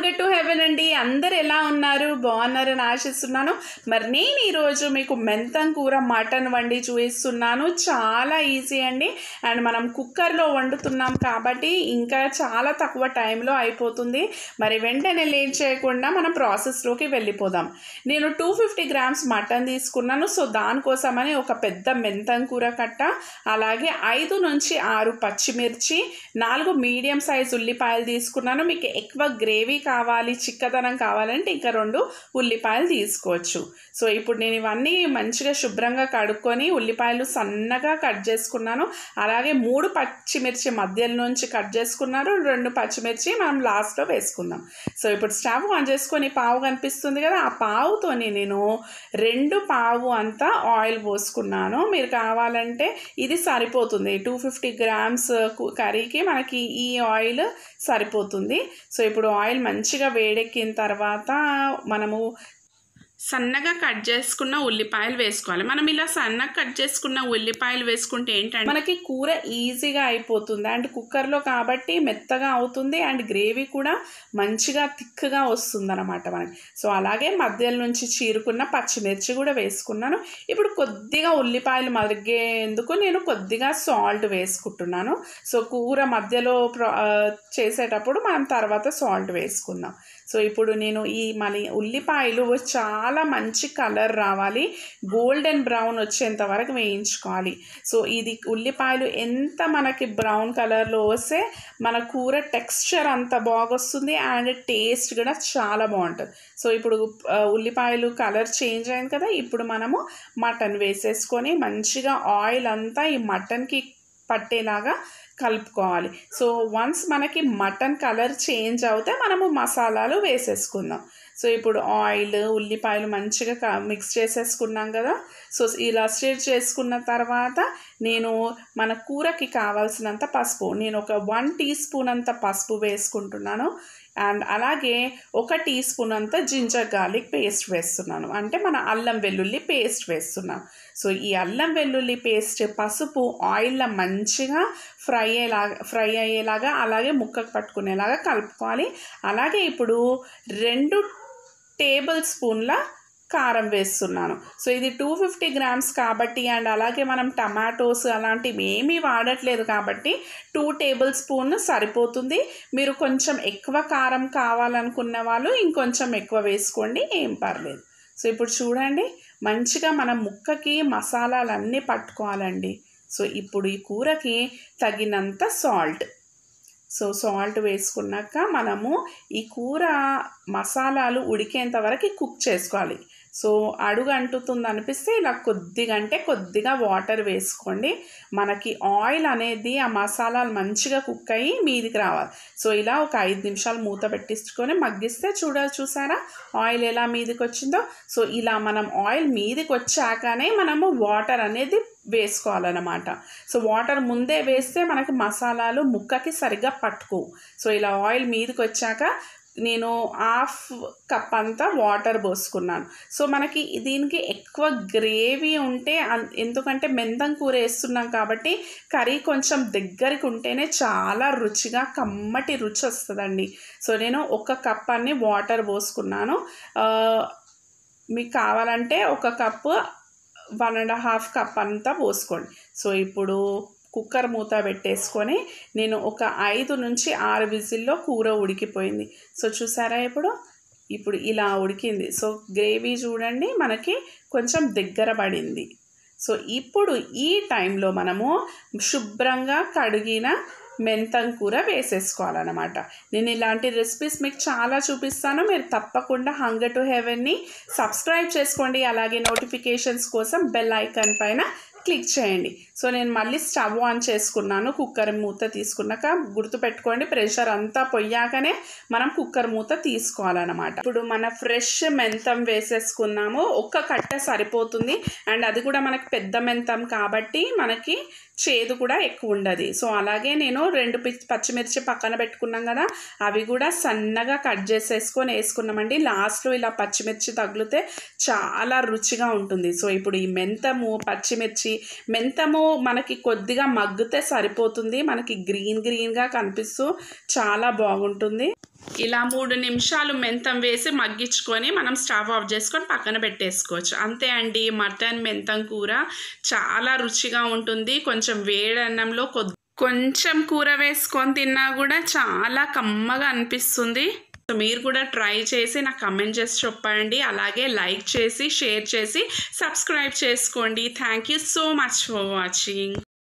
hunger to heaven అండి అందరు ఎలా ఉన్నారు బాగున్నారని ఆశిస్తున్నాను మరి నేను ఈరోజు మీకు మెంతం కూర మటన్ వండి చూపిస్తున్నాను చాలా ఈజీ అండి అండ్ మనం కుక్కర్లో వండుతున్నాం కాబట్టి ఇంకా చాలా తక్కువ టైంలో అయిపోతుంది మరి వెంటనే లేట్ చేయకుండా మనం ప్రాసెస్లోకి వెళ్ళిపోదాం నేను టూ ఫిఫ్టీ గ్రామ్స్ మటన్ తీసుకున్నాను సో దానికోసమని ఒక పెద్ద మెంతం కూర కట్ట అలాగే ఐదు నుంచి ఆరు పచ్చిమిర్చి నాలుగు మీడియం సైజ్ ఉల్లిపాయలు తీసుకున్నాను మీకు ఎక్కువ గ్రేవీ కావాలి చిక్కదనం కావాలంటే ఇంకా రెండు ఉల్లిపాయలు తీసుకోవచ్చు సో ఇప్పుడు నేను ఇవన్నీ మంచిగా శుభ్రంగా కడుక్కొని ఉల్లిపాయలు సన్నగా కట్ చేసుకున్నాను అలాగే మూడు పచ్చిమిర్చి మధ్యల నుంచి కట్ చేసుకున్నారు రెండు పచ్చిమిర్చి మనం లాస్ట్లో వేసుకుందాం సో ఇప్పుడు స్టవ్ ఆన్ చేసుకొని పావు కనిపిస్తుంది కదా ఆ పావుతోని నేను రెండు పావు అంతా ఆయిల్ పోసుకున్నాను మీరు కావాలంటే ఇది సరిపోతుంది టూ ఫిఫ్టీ గ్రామ్స్ కర్రీకి మనకి ఈ ఆయిల్ సరిపోతుంది సో ఇప్పుడు ఆయిల్ మంచిగా వేడెక్కిన తర్వాత మనము సన్నగా కట్ చేసుకున్న ఉల్లిపాయలు వేసుకోవాలి మనం ఇలా సన్నగా కట్ చేసుకున్న ఉల్లిపాయలు వేసుకుంటే ఏంటంటే మనకి కూర ఈజీగా అయిపోతుంది అండ్ కుక్కర్లో కాబట్టి మెత్తగా అవుతుంది అండ్ గ్రేవీ కూడా మంచిగా థిక్గా వస్తుంది అనమాట మనకి సో అలాగే మధ్యలో నుంచి చీరుకున్న పచ్చిమిర్చి కూడా వేసుకున్నాను ఇప్పుడు కొద్దిగా ఉల్లిపాయలు మరిగేందుకు నేను కొద్దిగా సాల్ట్ వేసుకుంటున్నాను సో కూర మధ్యలో ప్ర- ఆ, చేసేటప్పుడు మనం తర్వాత సాల్ట్ వేసుకుందాం సో ఇప్పుడు నేను ఈ మళ్ళీ ఉల్లిపాయలు చాలా మంచి కలర్ రావాలి గోల్డెన్ బ్రౌన్ వచ్చేంత వరకు వేయించుకోవాలి సో ఇది ఉల్లిపాయలు ఎంత మనకి బ్రౌన్ కలర్లో వస్తే మన కూర టెక్స్చర్ అంత బాగొస్తుంది అండ్ టేస్ట్ కూడా చాలా బాగుంటుంది సో ఇప్పుడు ఆ, ఉల్లిపాయలు కలర్ చేంజ్ అయింది కదా ఇప్పుడు మనము మటన్ వేసేసుకొని మంచిగా ఆయిల్ అంతా ఈ మటన్కి పట్టేలాగా కలుపుకోవాలి సో వన్స్ మనకి మటన్ కలర్ చేంజ్ అవుతే మనము మసాలాలు వేసేసుకుందాం సో ఇప్పుడు ఆయిల్ ఉల్లిపాయలు మంచిగా క- మిక్స్ చేసేసుకున్నాం కదా సో ఇలా స్టిర్ చేసుకున్న తర్వాత నేను మన కూరకి కావాల్సినంత పసుపు నేను ఒక వన్ టీ స్పూన్ అంత పసుపు వేసుకుంటున్నాను అండ్ అలాగే ఒక టీ స్పూన్ అంత జింజర్ గార్లిక్ పేస్ట్ వేస్తున్నాను అంటే మన అల్లం వెల్లుల్లి పేస్ట్ వేస్తున్నాను సో ఈ అల్లం వెల్లుల్లి పేస్ట్ పసుపు ఆయిల్లో మంచిగా ఫ్రై అయ్యేలాగా ఫ్రై అయ్యేలాగా అలాగే ముక్కకు పట్టుకునేలాగా కలుపుకోవాలి అలాగే ఇప్పుడు రెండు టేబుల్ స్పూన్ల కారం వేస్తున్నాను సో ఇది టూ ఫిఫ్టీ గ్రామ్స్ కాబట్టి అండ్ అలాగే మనం టమాటోస్ అలాంటివి ఏమీ వాడట్లేదు కాబట్టి టూ టేబుల్ స్పూన్ సరిపోతుంది మీరు కొంచెం ఎక్కువ కారం కావాలనుకున్న వాళ్ళు ఇంకొంచెం ఎక్కువ వేసుకోండి ఏం పర్లేదు సో ఇప్పుడు చూడండి మంచిగా మన ముక్కకి మసాలాలన్నీ పట్టుకోవాలండి సో ఇప్పుడు ఈ కూరకి తగినంత సాల్ట్ సో సాల్ట్ వేసుకున్నాక మనము ఈ కూర మసాలాలు ఉడికేంత వరకు కుక్ చేసుకోవాలి సో అడుగు అంటుతుంది అనిపిస్తే ఇలా కొద్దిగా అంటే కొద్దిగా వాటర్ వేసుకోండి మనకి ఆయిల్ అనేది ఆ మసాలాలు మంచిగా కుక్ అయ్యి మీదికి రావాలి సో ఇలా ఒక ఐదు నిమిషాలు మూత పెట్టించుకొని మగ్గిస్తే చూడ చూసారా ఆయిల్ ఎలా మీదికి వచ్చిందో సో ఇలా మనం ఆయిల్ మీదికి వచ్చాకనే మనము వాటర్ అనేది వేసుకోవాలన్నమాట సో వాటర్ ముందే వేస్తే మనకి మసాలాలు ముక్కకి సరిగ్గా పట్టుకోవు సో ఇలా ఆయిల్ మీదకి వచ్చాక నేను హాఫ్ కప్ అంతా వాటర్ పోసుకున్నాను సో మనకి దీనికి ఎక్కువ గ్రేవీ ఉంటే అన్- ఎందుకంటే మెంతం కూర వేస్తున్నాం కాబట్టి కర్రీ కొంచెం దగ్గరికి ఉంటేనే చాలా రుచిగా కమ్మటి రుచి వస్తుందండి సో నేను ఒక కప్ అన్ని వాటర్ పోసుకున్నాను ఆ, మీకు కావాలంటే ఒక cup one and half cup అంతా పోసుకోండి సో ఇప్పుడు కుక్కర్ మూత పెట్టేసుకొని నేను ఒక ఐదు నుంచి ఆరు విజిల్లో కూర ఉడికిపోయింది సో చూసారా ఇప్పుడు ఇప్పుడు ఇలా ఉడికింది సో గ్రేవీ చూడండి మనకి కొంచెం దగ్గర పడింది సో ఇప్పుడు ఈ టైంలో మనము శుభ్రంగా కడిగిన మెంతం కూర వేసేసుకోవాలన్నమాట నేను ఇలాంటి రెసిపీస్ మీకు చాలా చూపిస్తాను మీరు తప్పకుండా హంగర్ టు హెవెన్ని సబ్స్క్రైబ్ చేసుకోండి అలాగే నోటిఫికేషన్స్ కోసం బెల్ ఐకాన్ పైన క్లిక్ చేయండి సో నేను మళ్ళీ స్టవ్ ఆన్ చేసుకున్నాను కుక్కర్ మూత తీసుకున్నాక గుర్తుపెట్టుకోండి ప్రెషర్ అంతా పొయ్యాకనే మనం కుక్కర్ మూత తీసుకోవాలన్నమాట ఇప్పుడు మన ఫ్రెష్ మెంతం వేసేసుకున్నాము ఒక్క కట్ట సరిపోతుంది అండ్ అది కూడా మనకి పెద్ద మెంతం కాబట్టి మనకి చేదు కూడా ఎక్కువ ఉండదు సో అలాగే నేను రెండు పి- పచ్చిమిర్చి పక్కన పెట్టుకున్నాం కదా అవి కూడా సన్నగా కట్ చేసేసుకొని వేసుకున్నామండి లాస్ట్లో ఇలా పచ్చిమిర్చి తగిలితే చాలా రుచిగా ఉంటుంది సో ఇప్పుడు ఈ మెంతము పచ్చిమిర్చి మెంతము మనకి కొద్దిగా మగ్గితే సరిపోతుంది మనకి గ్రీన్ గ్రీన్గా కనిపిస్తూ చాలా బాగుంటుంది ఇలా మూడు నిమిషాలు మెంతం వేసి మగ్గించుకొని మనం స్టవ్ ఆఫ్ చేసుకొని పక్కన పెట్టేసుకోవచ్చు అంతే అండి మటన్ మెంతం కూర చాలా రుచిగా ఉంటుంది కొంచెం వేడన్నంలో కొద్ది కొంచెం కూర వేసుకొని తిన్నా కూడా చాలా కమ్మగా అనిపిస్తుంది సో మీరు కూడా ట్రై చేసి నాకు కమెంట్ చేసి చెప్పండి అలాగే లైక్ చేసి షేర్ చేసి సబ్స్క్రైబ్ చేసుకోండి thank you so much for watching